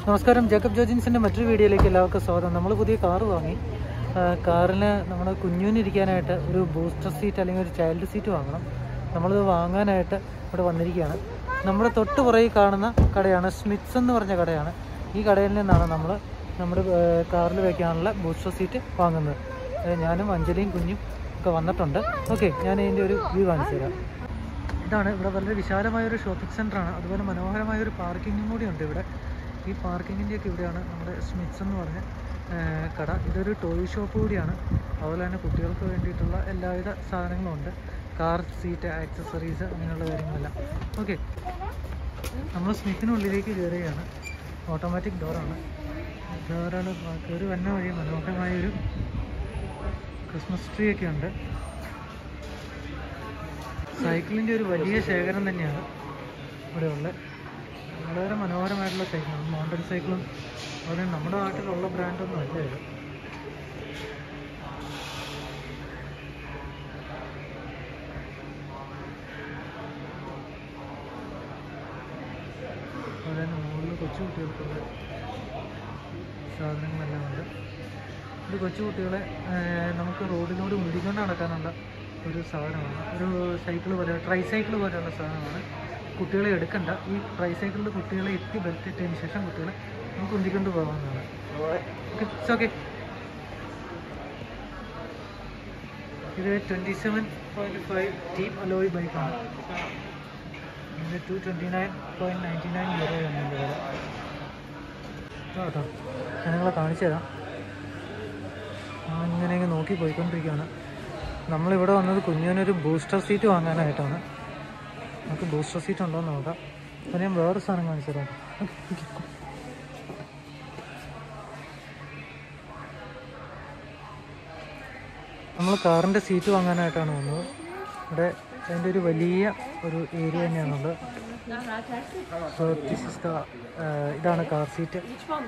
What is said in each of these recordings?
നമസ്കാരം ജേക്കബ് ജോജിൻസിൻ്റെ മറ്റൊരു വീഡിയോയിലേക്ക് എല്ലാവർക്കും സ്വാഗതം നമ്മൾ പുതിയ കാറ് വാങ്ങി ആ, കാറിന് നമ്മുടെ കുഞ്ഞുനിരിക്കാനായിട്ട് ഒരു ബൂസ്റ്റർ സീറ്റ് അല്ലെങ്കിൽ ഒരു ചൈൽഡ് സീറ്റ് വാങ്ങണം നമ്മളിത് വാങ്ങാനായിട്ട് ഇവിടെ വന്നിരിക്കുകയാണ് നമ്മുടെ തൊട്ട് പുറകിൽ കാണുന്ന കടയാണ് സ്മിത്സ് എന്ന് പറഞ്ഞ കടയാണ് ഈ കടയിൽ നിന്നാണ് നമ്മൾ നമ്മുടെ ആ, കാറിൽ വയ്ക്കാനുള്ള ബൂസ്റ്റർ സീറ്റ് വാങ്ങുന്നത് അത് ഞാനും അഞ്ജലിയും കുഞ്ഞും ഒക്കെ വന്നിട്ടുണ്ട് ഓക്കെ ഞാൻ ഇതിൻ്റെ ഒരു വ്യൂ കാണിച്ചു തരാം ഇതാണ് ഇവിടെ വളരെ വിശാലമായ ഒരു ഷോപ്പിംഗ് സെൻ്ററാണ് അതുപോലെ മനോഹരമായ ഒരു പാർക്കിങ്ങും കൂടി ഉണ്ട് ഇവിടെ ഈ പാർക്കിങ്ങിൻ്റെയൊക്കെ ഇവിടെയാണ് നമ്മുടെ സ്മിത്സ് എന്ന് പറഞ്ഞ ആ, കട ഇതൊരു ടോയ് ഷോപ്പ് കൂടിയാണ് അതുപോലെ തന്നെ കുട്ടികൾക്ക് വേണ്ടിയിട്ടുള്ള എല്ലാവിധ സാധനങ്ങളും ഉണ്ട് കാർ സീറ്റ് ആക്സസറീസ് അങ്ങനെയുള്ള കാര്യങ്ങളെല്ലാം ഓക്കെ നമ്മൾ സ്മിത്തിനുള്ളിലേക്ക് കയറുകയാണ് ഓട്ടോമാറ്റിക് ഡോറാണ് ഡോറാണ് കയറി വന്ന വഴി മനോഹരമായൊരു ക്രിസ്മസ് ട്രീ ഒക്കെ ഉണ്ട് സൈക്കിളിൻ്റെ ഒരു വലിയ ശേഖരം തന്നെയാണ് ഇവിടെ ഉള്ളത് വളരെ മനോഹരമായിട്ടുള്ള സൈക്കിളാണ് മൗണ്ടൻ സൈക്കിളും അതുപോലെ നമ്മുടെ നാട്ടിലുള്ള ബ്രാൻഡൊന്നും അല്ല ഇത് അതുപോലെ തന്നെ മുകളിൽ കൊച്ചു കുട്ടികൾക്കുള്ള സാധനങ്ങളെല്ലാം ഉണ്ട് ഇത് കൊച്ചു കുട്ടികളെ ഏർ, നമുക്ക് റോഡിലൂടെ ഉന്തിക്കൊണ്ട് നടക്കാനുള്ള ഒരു സാധനമാണ് ഒരു സൈക്കിൾ പോലെ ട്രൈ സൈക്കിൾ പോലെയുള്ള സാധനമാണ് കുട്ടികളെ എടുക്കണ്ട ഈ ട്രൈ സൈക്കിളിൽ കുട്ടികളെ എത്തി ബെൽറ്റ് ഇട്ടതിന് ശേഷം കുട്ടികളെ നമുക്ക് ഉന്തിക്കൊണ്ട് പോകാവുന്നതാണ് ഇറ്റ്സ് ഓക്കെ ഇത് twenty seven point five team alloy ബൈക്കാണ് ഇത് two twenty nine point ninety nine യൂറോയാണ് ഇതിൻ്റെ വില കേട്ടോ ഞാൻ നിങ്ങളെ കാണിച്ചു തരാം അങ്ങനെ ഇങ്ങ് നോക്കി പോയിക്കൊണ്ടിരിക്കുകയാണ് നമ്മളിവിടെ വന്നത് കുഞ്ഞിനൊരു ബൂസ്റ്റർ സീറ്റ് വാങ്ങാനായിട്ടാണ് നമുക്ക് ബൂസ്റ്റർ സീറ്റ് ഉണ്ടോ എന്ന് നോക്കാം അപ്പോൾ ഞാൻ വേറെ സാധനം കാണിച്ചു തരാം നമ്മൾ കാറിൻ്റെ സീറ്റ് വാങ്ങാനായിട്ടാണ് വന്നത് ഇവിടെ അതിൻ്റെ ഒരു വലിയ ഒരു ഏരിയ തന്നെയാണുള്ളത് So, this is the, uh, ഇതാണ് car seat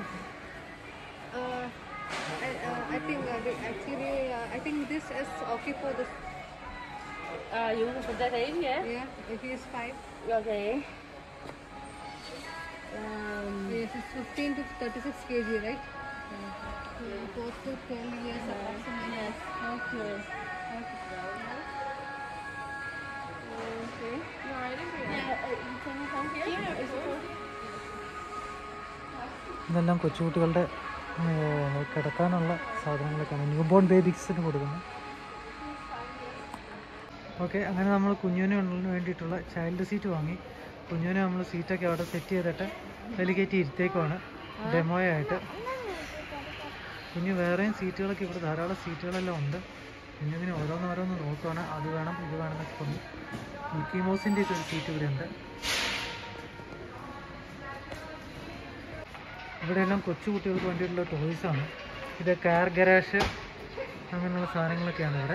Uh, I, uh, I think uh, the- actually uh, I think this is okay for this. Uh, you want to put that in, yeah? Yeah, it is five. Okay. Um, Yes, it's 15 to 36 kg, right? Yeah. Four to 12 years approximately. yes. Okay. Okay. No, I didn't bring it. Uh, uh, can you come here? Yeah, it's okay. ഇതെല്ലാം കൊച്ചുകുട്ടികളുടെ ഏർ, കിടക്കാനുള്ള സാധനങ്ങളൊക്കെയാണ് new born ബേബീസിന് കൊടുക്കുന്നത് okay അങ്ങനെ നമ്മൾ കുഞ്ഞുവിന് വേണ്ടിയിട്ടുള്ള child seat വാങ്ങി കുഞ്ഞുവിനെ നമ്മൾ സീറ്റൊക്കെ അവിടെ സെറ്റ് ചെയ്തിട്ട് അതിൽ കയറ്റി ഇരുത്തേക്കുവാണ് ഡെമോയായിട്ട് കുഞ്ഞു വേറെയും സീറ്റുകളൊക്കെ ഇവിടെ ധാരാളം സീറ്റുകളെല്ലാം ഉണ്ട് കുഞ്ഞുവിനെ ഓരോന്നോരോന്ന് നോക്കുവാണ് അത് വേണം ഇത് വേണം എന്നൊക്കെ പറഞ്ഞു മിക്കി മൗസിൻ്റെ ഒക്കെ ഒരു സീറ്റ് ഇവിടെ ഉണ്ട് ഇവിടെയെല്ലാം കൊച്ചു കുട്ടികൾക്ക് വേണ്ടിയിട്ടുള്ള ടോയ്സ് ആണ് ഇത് കാർ ഗരാഷ് അങ്ങനെയുള്ള സാധനങ്ങളൊക്കെയാണ് ഇവിടെ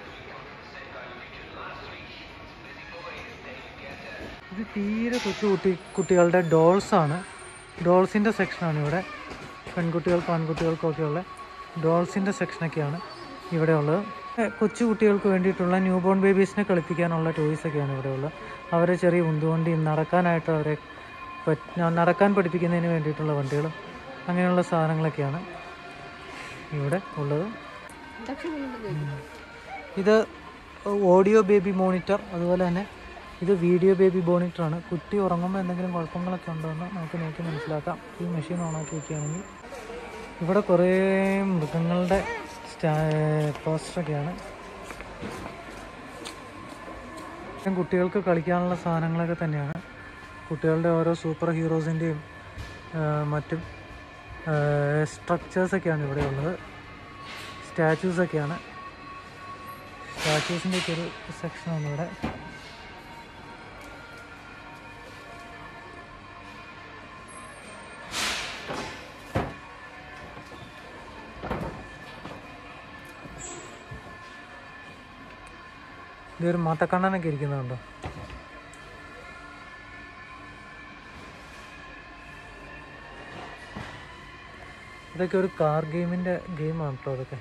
ഇത് തീരെ കൊച്ചു കുട്ടി കുട്ടികളുടെ ഡോൾസ് ആണ് ഡോൾസിൻ്റെ സെക്ഷനാണ് ഇവിടെ പെൺകുട്ടികൾക്കും ആൺകുട്ടികൾക്കും ഒക്കെയുള്ള ഡോൾസിൻ്റെ സെക്ഷനൊക്കെയാണ് ഇവിടെ ഉള്ളത് ഏഹ് കൊച്ചു കുട്ടികൾക്ക് വേണ്ടിയിട്ടുള്ള ന്യൂ ബോൺ ബേബീസിനെ കളിപ്പിക്കാനുള്ള ടോയ്സ് ഒക്കെയാണ് ഇവിടെ ഉള്ളത് അവരെ ചെറിയ ഉന്തുവണ്ടിയും നടക്കാനായിട്ട് അവരെ പറ്റ്- നടക്കാൻ പഠിപ്പിക്കുന്നതിന് വേണ്ടിയിട്ടുള്ള വണ്ടികളും അങ്ങനെയുള്ള സാധനങ്ങളൊക്കെയാണ് ഇവിടെ ഉള്ളത് ഇത് ഓഡിയോ ബേബി മോണിറ്റർ അതുപോലെ തന്നെ ഇത് വീഡിയോ ബേബി മോണിറ്ററാണ് കുട്ടി ഉറങ്ങുമ്പോൾ എന്തെങ്കിലും കുഴപ്പങ്ങളൊക്കെ ഉണ്ടോ എന്ന് നമുക്ക് നോക്കി മനസ്സിലാക്കാം ഈ മെഷീൻ ഓണാക്കി വെക്കുകയാണെങ്കിൽ ഇവിടെ കുറേ മൃഗങ്ങളുടെ സ്റ്റാ പോസ്റ്ററൊക്കെയാണ് ഇതും കുട്ടികൾക്ക് കളിക്കാനുള്ള സാധനങ്ങളൊക്കെ തന്നെയാണ് കുട്ടികളുടെ ഓരോ സൂപ്പർ ഹീറോസിൻ്റെയും മറ്റും സ്ട്രക്ചേഴ്സൊക്കെയാണ് ഇവിടെ ഉള്ളത് സ്റ്റാച്യൂസൊക്കെയാണ് സ്റ്റാച്യൂസിൻ്റെ ഒക്കെ ഒരു സെക്ഷനാണ് ഇവിടെ ഇതൊരു മാത്തക്കണ്ണനൊക്കെ ഇരിക്കുന്നുണ്ടോ ഇതൊക്കെ ഒരു കാർ ഗെയിമിൻ്റെ ഗെയിമാണ് കേട്ടോ അതൊക്കെ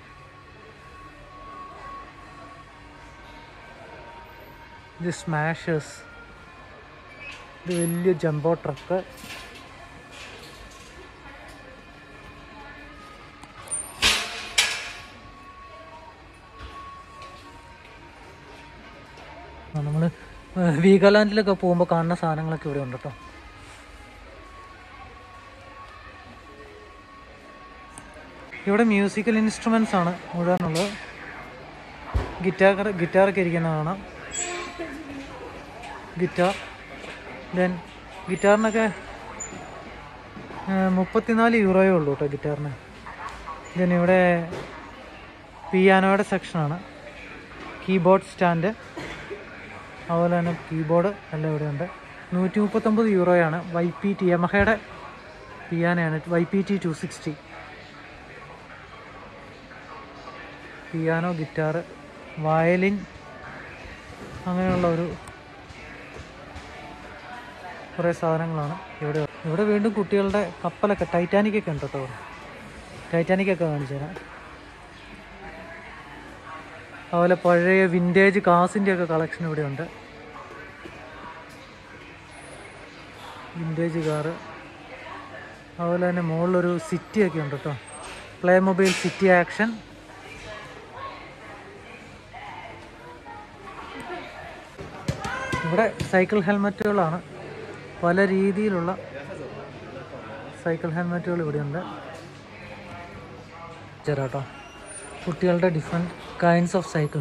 ഇത് സ്മാഷേഴ്സ് ഇത് വലിയ ജംബോ ട്രക്ക് വീഗാലാൻഡിലൊക്കെ പോകുമ്പോൾ കാണുന്ന സാധനങ്ങളൊക്കെ ഇവിടെ ഉണ്ട് കേട്ടോ ഇവിടെ മ്യൂസിക്കൽ ഇൻസ്ട്രുമെൻസ് ആണ് മുഴുവനുള്ളത് ഗിറ്റാർ ഗിറ്റാറൊക്കെ ഇരിക്കുന്ന കാണാം ഗിറ്റാർ ദെൻ ഗിറ്റാറിനൊക്കെ മുപ്പത്തിനാല് യൂറോയേ ഉള്ളൂ കേട്ടോ ഗിറ്റാറിന് ദെൻ ഇവിടെ പിയാനോയുടെ സെക്ഷനാണ് കീബോർഡ് സ്റ്റാൻഡ് അതുപോലെ തന്നെ കീബോർഡ് എല്ലാം ഇവിടെ ഉണ്ട് നൂറ്റി മുപ്പത്തൊമ്പത് യൂറോയാണ് വൈ പി ടി യമഹയുടെ പിയാനയാണ് Y P T two sixty piano guitar violin അങ്ങനെയുള്ള ഒരു കുറേ സാധനങ്ങളാണ് ഇവിടെ ഇവിടെ വീണ്ടും കുട്ടികളുടെ കപ്പലൊക്കെ ടൈറ്റാനിക്കൊക്കെ ഉണ്ട് കേട്ടോ ടൈറ്റാനിക്കൊക്കെ കാണിച്ചു തരാം അതുപോലെ പഴയ വിൻറ്റേജ് കാസിൻ്റെ ഒക്കെ കളക്ഷൻ ഇവിടെ ഉണ്ട് വിൻറ്റേജ് കാറ് അതുപോലെ തന്നെ മുകളിലൊരു സിറ്റി ഒക്കെ ഉണ്ട് കേട്ടോ പ്ലേ മൊബൈൽ സിറ്റി ആക്ഷൻ ഇവിടെ സൈക്കിൾ ഹെൽമറ്റുകളാണ് പല രീതിയിലുള്ള സൈക്കിൾ ഹെൽമറ്റുകൾ ഇവിടെയുണ്ട് ചേരാട്ടോ കുട്ടികളുടെ ഡിഫറെൻറ്റ് കൈൻഡ്സ് ഓഫ് സൈക്കിൾ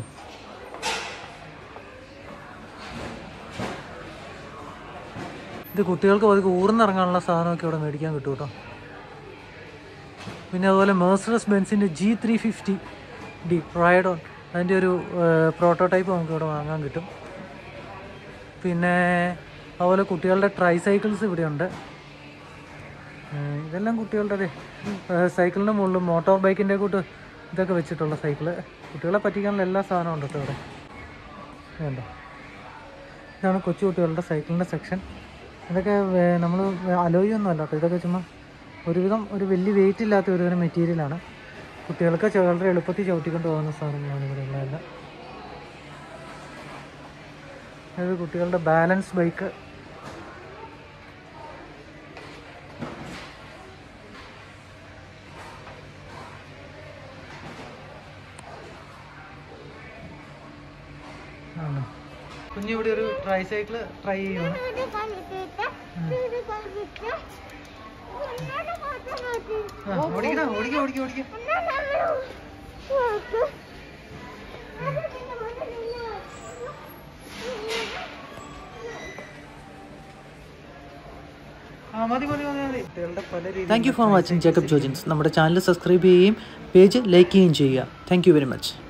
ഇത് കുട്ടികൾക്ക് പതുക്കെ ഊർന്നിറങ്ങാനുള്ള സാധനമൊക്കെ ഇവിടെ മേടിക്കാൻ കിട്ടും കേട്ടോ പിന്നെ അതുപോലെ മേഴ്സറസ് ബെൻസിൻ്റെ G three fifty D ride on അതിൻ്റെ ഒരു പ്രോട്ടോടൈപ്പ് നമുക്ക് ഇവിടെ വാങ്ങാൻ കിട്ടും പിന്നെ അതുപോലെ കുട്ടികളുടെ ട്രൈ സൈക്കിൾസ് ഇവിടെയുണ്ട് ഏഹ് ഇതെല്ലാം കുട്ടികളുടെ ദേ, ഏഹ് സൈക്കിളിൻ്റെ മുകളിൽ മോട്ടോർ ബൈക്കിൻ്റെ കൂട്ട് ഇതൊക്കെ വെച്ചിട്ടുള്ള സൈക്കിള് കുട്ടികളെ പറ്റിക്കാനുള്ള എല്ലാ സാധനവും ഉണ്ട് കേട്ടോ ഇവിടെ വേണ്ട ഇതാണ് കൊച്ചു കുട്ടികളുടെ സൈക്കിളിൻ്റെ സെക്ഷൻ ഇതൊക്കെ നമ്മൾ അലോയൊന്നും അല്ല കേട്ടോ ഇതൊക്കെ ചുമ്മാ ഒരുവിധം ഒരു വലിയ വെയിറ്റ് ഇല്ലാത്ത ഒരുതരം മെറ്റീരിയലാണ് കുട്ടികൾക്ക് ചെ- വളരെ എളുപ്പത്തിൽ ചവിട്ടിക്കൊണ്ട് പോകുന്ന സാധനങ്ങളാണ് ഇവിടെ ഉള്ളതെല്ലാം ഇത് കുട്ടികളുടെ ബാലൻസ് ബൈക്ക് ആണോ കുഞ്ഞിവിടെ ഒരു ട്രൈ സൈക്കിൾ ട്രൈ ചെയ്യുവാണ് ആ, ഓടിക്കടാ ഓടിക്ക ഓടിക്ക ഓടിക്ക ആ മതി മതി മതി മതി കുട്ടികളുടെ പല രീതിയിൽ thank you for watching Jacob Jojins നമ്മുടെ ചാനൽ സബ്സ്ക്രൈബ് ചെയ്യുകയും പേജ് ലൈക്ക് ചെയ്യുകയും ചെയ്യുക താങ്ക് യു വെരി മച്ച്